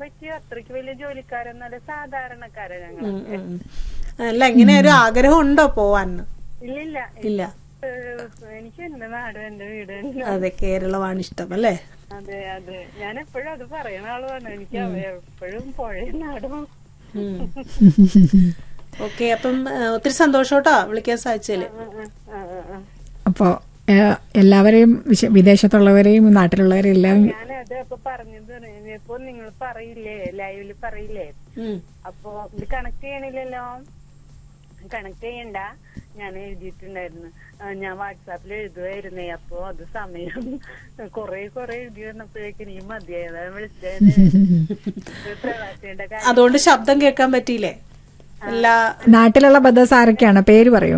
പറ്റിയ അത്രയ്ക്ക് വലിയ ജോലിക്കാരൊന്നല്ല സാധാരണക്കാരാ ഞങ്ങൾ ഉം, ഉം, ഉം. അല്ല ഇങ്ങനെ ഒരു ആഗ്രഹം ഉണ്ടോ പോവാൻ ഇല്ലില്ല ഇല്ല ഏഹ്, എനിക്ക് എന്റെ നാട് എന്റെ വീട് തന്നെ. അതെ കേരളമാണ് ഇഷ്ടം അല്ലേ അതെ അതെ ഞാൻ എപ്പോഴും അത് പറയണ ആളുമാണ് എനിക്ക് എപ്പോഴും പുഴയ നാടും ഓക്കെ അപ്പം ആ, ഒത്തിരി സന്തോഷം കേട്ടോ വിളിക്കാൻ സാധിച്ചതില് ആ, ആ, ആ, ആ. അപ്പോ ഏഹ്, എല്ലാവരെയും വിശ- വിദേശത്തുള്ളവരെയും നാട്ടിലുള്ളവരെയും എല്ലാം ഞാനത് അപ്പൊ പറഞ്ഞത് ഇപ്പൊ നിങ്ങൾ പറയില്ലേ ലൈവില് പറയില്ലേ ഉം. അപ്പൊ ഇത് കണക്ട് ചെയ്യണില്ലല്ലോ കണക്ട് ചെയ്യണ്ട ഞാൻ എഴുതിയിട്ടുണ്ടായിരുന്നു ആ, ഞാൻ വാട്സാപ്പിൽ എഴുതുമായിരുന്നേ അപ്പൊ അത് സമയം കൊറേ കൊറേ എഴുതി വന്നപ്പോഴേക്കും എനിക്ക് മതിയായതാണ് വിളിച്ചത് ഇത് പ്രവാസിയുടെ കാര്യം അതുകൊണ്ട് ശബ്ദം കേൾക്കാൻ പറ്റിയില്ലേ എല്ലാ നാട്ടിലുള്ള ബദേഴ്സ് ആരൊക്കെയാണ് പേര് പറയൂ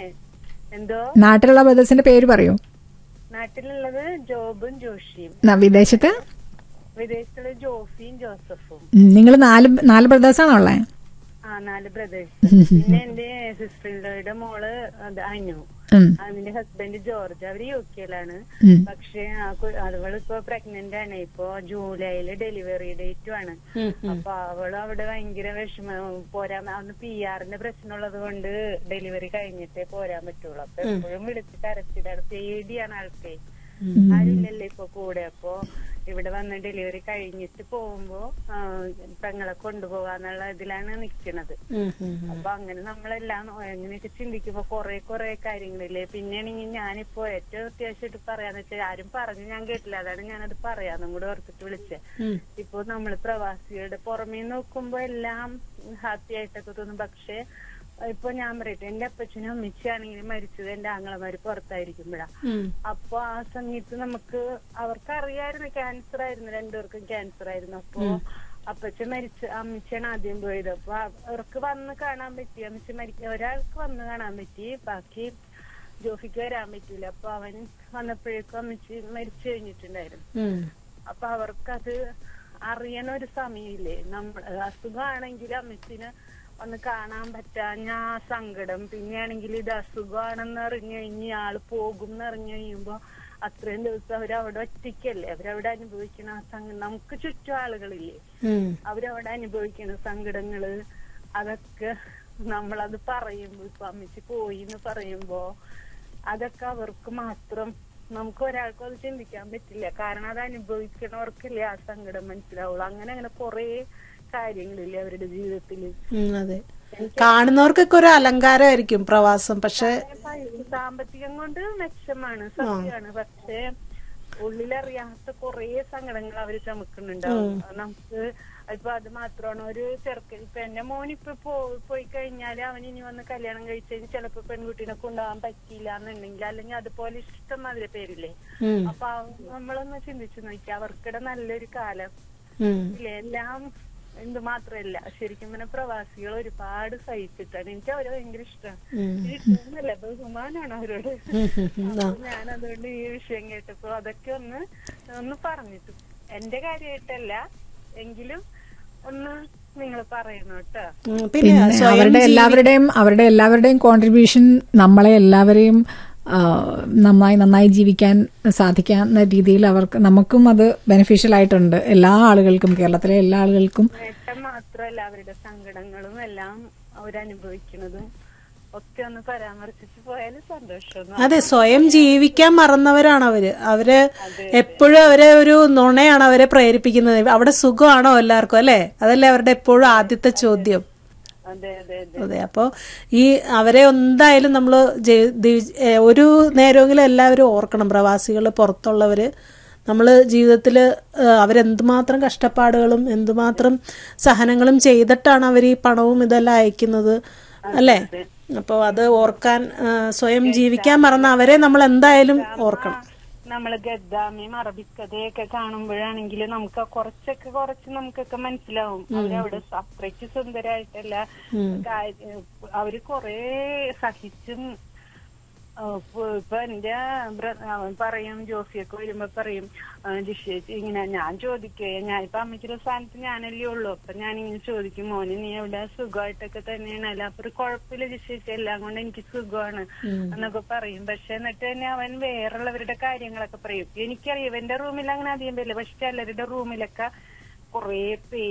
എന്തോ നാട്ടിലുള്ള ബദേഴ്സിന്റെ പേര് പറയൂ നാട്ടിലുള്ളത് ജോബും ജോഷിയും ന- വിദേശത്ത് വിദേശത്തുള്ള ജോഫിയും ജോസഫും നിങ്ങൾ നാല് നാല് ബ്രദേഴ്സാണോ ഉള്ളത് ആ നാല് ബ്രദേഴ്സ് പിന്നെ എന്റെ സിസ്റ്റർ ഇൻലോയുടെ മോള് അത് അനു അതിന്റെ ഹസ്ബൻഡ് ജോർജ് അവര് യു കെയിലാണ് പക്ഷെ അവളിപ്പോ പ്രഗ്നന്റ് ആണ് ഇപ്പൊ ജൂലൈയില് ഡെലിവറി ഡേറ്റും ആണ് അപ്പൊ അവള് അവിടെ ഭയങ്കര വിഷമം പോരാൻ അന്ന് പി ആറിന്റെ പ്രശ്നമുള്ളത് കൊണ്ട് ഡെലിവറി കഴിഞ്ഞിട്ടേ പോരാൻ പറ്റുള്ളൂ അപ്പൊ എപ്പോഴും വിളിച്ച് കരച്ചിലാണ് പേടിയാണ് ആൾക്ക് ആരില്ലല്ലോ ഇപ്പൊ കൂടെ അപ്പൊ ഇവിടെ വന്ന് ഡെലിവറി കഴിഞ്ഞിട്ട് പോകുമ്പോ ആ, പെങ്ങളെ കൊണ്ടുപോകാന്നുള്ള ഇതിലാണ് നിക്കണത് ഉം, ഉം, ഉം. അപ്പൊ അങ്ങനെ നമ്മളെല്ലാം എങ്ങനെയൊക്കെ ചിന്തിക്കുമ്പോ കൊറേ കൊറേ കാര്യങ്ങളില്ലേ പിന്നെയാണെങ്കിൽ ഞാനിപ്പോ ഏറ്റവും അത്യാവശ്യമായിട്ട് പറയാന്ന് വെച്ചാൽ ആരും പറഞ്ഞു ഞാൻ കേട്ടില്ല അതാണ് ഞാനത് പറയാന്നും കൂടെ ഓർത്തിട്ട് വിളിച്ചത് ഉം. ഇപ്പൊ നമ്മള് പ്രവാസികളുടെ പുറമേ നോക്കുമ്പോ എല്ലാം ഹാപ്പി ആയിട്ടൊക്കെ തോന്നും പക്ഷെ ഇപ്പൊ ഞാൻ പറയട്ടെ എന്റെ അപ്പച്ചനും അമ്മച്ചിയാണെങ്കിൽ മരിച്ചത് എന്റെ ആങ്ങളമാര് പുറത്തായിരിക്കുമ്പോഴാ ഉം. അപ്പൊ ആ സമയത്ത് നമുക്ക് അവർക്കറിയായിരുന്നു ക്യാൻസർ ആയിരുന്നു രണ്ടുപേർക്കും ക്യാൻസർ ആയിരുന്നു അപ്പൊ അപ്പച്ചൻ മരിച്ച അമ്മച്ചാണ് ആദ്യം പോയത് അപ്പൊ അവർക്ക് വന്ന് കാണാൻ പറ്റി അമ്മച്ച മരിക്ക ഒരാൾക്ക് വന്ന് കാണാൻ പറ്റി ബാക്കി ജോഫിക്ക് വരാൻ പറ്റൂല അപ്പൊ അവൻ വന്നപ്പോഴേക്കും അമ്മച്ചി മരിച്ചു കഴിഞ്ഞിട്ടുണ്ടായിരുന്നു ഉം. അപ്പൊ അവർക്കത് അറിയണ ഒരു സമയമില്ലേ നമ്മൾ അസുഖമാണെങ്കിൽ അമ്മച്ചിന് ഒന്ന് കാണാൻ പറ്റാഞ്ഞ ആ സങ്കടം പിന്നെയാണെങ്കിൽ ഇത് അസുഖമാണെന്ന് അറിഞ്ഞു കഴിഞ്ഞ് ആള് പോകും എന്ന് അറിഞ്ഞു കഴിയുമ്പോ അത്രയും ദിവസം അവരവിടെ ഒറ്റയ്ക്കല്ലേ അവരവിടെ അനുഭവിക്കണ ആ സങ്കടം നമുക്ക് ചുറ്റും ആളുകളില്ലേ ഉം. അവരവിടെ അനുഭവിക്കുന്ന സങ്കടങ്ങള് അതൊക്കെ നമ്മളത് പറയുമ്പോ ഇപ്പൊ അമ്മച്ചി പോയി എന്ന് പറയുമ്പോ അതൊക്കെ അവർക്ക് മാത്രം നമുക്ക് ഒരാൾക്കും അത് ചിന്തിക്കാൻ പറ്റില്ല കാരണം അത് അനുഭവിക്കണവർക്കല്ലേ ആ സങ്കടം മനസ്സിലാവുള്ളൂ അങ്ങനെ അങ്ങനെ കൊറേ കാര്യങ്ങളില്ലേ അവരുടെ ജീവിതത്തില് ഉം, അതെ കാണുന്നവർക്കൊക്കെ ഒരു അലങ്കാരമായിരിക്കും പ്രവാസം പക്ഷെ പൈസ- സാമ്പത്തികം കൊണ്ട് മെച്ചമാണ് സത്യമാണ് പക്ഷേ ഉള്ളിലറിയാത്ത കൊറേ സങ്കടങ്ങൾ അവര് ചുമക്കുന്നുണ്ടാവും നമുക്ക് ഇപ്പൊ അത് മാത്രമാണ് ഒരു ചെറുക്കൻ ഇപ്പൊ എന്റെ മോൻ ഇപ്പൊ പോ- പോയി കഴിഞ്ഞാല് അവൻ ഇനി വന്ന് കല്യാണം കഴിച്ചു ചിലപ്പോ പെൺകുട്ടീനെ കൊണ്ടുപോകാൻ പറ്റിയില്ല എന്നുണ്ടെങ്കിൽ അല്ലെങ്കിൽ അതുപോലെ ഇഷ്ടം മാതിരി പേരില്ലേ ഉം, അപ്പൊ അവ- നമ്മളൊന്ന് ചിന്തിച്ചു നോക്കി അവർക്കിടെ നല്ലൊരു കാലം ഉം. ഇല്ലേ എല്ലാം എന്ത് മാത്രല്ല ശരിക്കും പിന്നെ പ്രവാസികൾ ഒരുപാട് സഹിച്ചിട്ടാണ് എനിക്ക് അവരെ ഭയങ്കര ഇഷ്ടമാണ് ഇഷ്ടമൊന്നുമല്ല ബഹുമാനമാണ് അവരോട് ഉം, ഉം, ഉം. ആ. അപ്പൊ ഞാൻ അതുകൊണ്ട് ഈ വിഷയം കേട്ടപ്പോ അതൊക്കെ ഒന്ന് ഒന്ന് പറഞ്ഞിട്ടു എന്റെ കാര്യമായിട്ടല്ല എങ്കിലും ഒന്ന് നിങ്ങൾ പറയണം കേട്ടോ ഉം, പിന്നെ പിന്നെ സ്വയം അവരുടെ എല്ലാവരുടെയും അവരുടെ എല്ലാവരുടെയും കോൺട്രിബ്യൂഷൻ നമ്മളെ എല്ലാവരെയും ആ, നന്നായി നന്നായി ജീവിക്കാൻ സാധിക്കാവുന്ന രീതിയിൽ അവർക്ക് നമുക്കും അത് ബെനിഫിഷ്യൽ ആയിട്ടുണ്ട് എല്ലാ ആളുകൾക്കും കേരളത്തിലെ എല്ലാ ആളുകൾക്കും നേട്ടം മാത്രമല്ല അവരുടെ സങ്കടങ്ങളും എല്ലാം അവരനുഭവിക്കുന്നതും ഒക്കെ ഒന്ന് പരാമർശിച്ചു പോയാൽ സന്തോഷം അതെ സ്വയം ജീവിക്കാൻ മറന്നവരാണ് അവര് അവര് എപ്പോഴും അവരെ ഒരു നുണയാണ് അവരെ പ്രേരിപ്പിക്കുന്നത് അവിടെ സുഖമാണോ എല്ലാവർക്കും അല്ലെ അതല്ലേ അവരുടെ എപ്പോഴും ആദ്യത്തെ ചോദ്യം അതെ അതെ അതെ അതെ അപ്പോൾ ഈ അവരെ എന്തായാലും നമ്മൾ ഒരു നേരമെങ്കിലും എല്ലാവരും ഓർക്കണം പ്രവാസികൾ പുറത്തുള്ളവർ നമ്മൾ ജീവിതത്തിൽ അവരെന്തുമാത്രം കഷ്ടപ്പാടുകളും എന്തുമാത്രം സഹനങ്ങളും ചെയ്തിട്ടാണ് അവർ ഈ പണവും ഇതെല്ലാം അയക്കുന്നത് അല്ലേ അപ്പോൾ അത് ഓർക്കാൻ ആ, സ്വയം ജീവിക്കാൻ മറന്ന അവരെ നമ്മൾ എന്തായാലും ഓർക്കണം നമ്മള് ഗദ്ദാമയും അറബിക്കഥയൊക്കെ കാണുമ്പോഴാണെങ്കിൽ നമുക്ക് കുറച്ചൊക്കെ കുറച്ച് നമുക്കൊക്കെ മനസ്സിലാവും അവരവിടെ അത്രയ്ക്ക് സുന്ദരായിട്ടല്ല കാര്യം- അവര് കൊറേ സഹിച്ചും ആ, ഇപ്പൊ ഇപ്പൊ എന്റെ ബ്ര- അവൻ പറയും ജോഫിയൊക്കെ വരുമ്പോ പറയും ആ, ജിഷേച്ചി ഇങ്ങനെ ഞാൻ ചോദിക്കേ ഞാൻ ഇപ്പൊ അമ്മയ്ക്കൊരു സ്ഥാനത്ത് ഞാനല്ലേ ഉള്ളൂ അപ്പൊ ഞാൻ ഇങ്ങനെ ചോദിക്കും മോനെ നീ എവിടെ സുഖമായിട്ടൊക്കെ തന്നെയാണ് അല്ല അപ്പൊ ഒരു കുഴപ്പമില്ല ജിഷേച്ചി എല്ലാം കൊണ്ട് എനിക്ക് സുഖമാണ് എന്നൊക്കെ പറയും പക്ഷെ എന്നിട്ട് തന്നെ അവൻ വേറുള്ളവരുടെ കാര്യങ്ങളൊക്കെ പറയും എനിക്കറിയാം എന്റെ റൂമിൽ അങ്ങനെ അധികം വരില്ല പക്ഷെ ചിലരുടെ റൂമിലൊക്കെ കൊറേ പേര്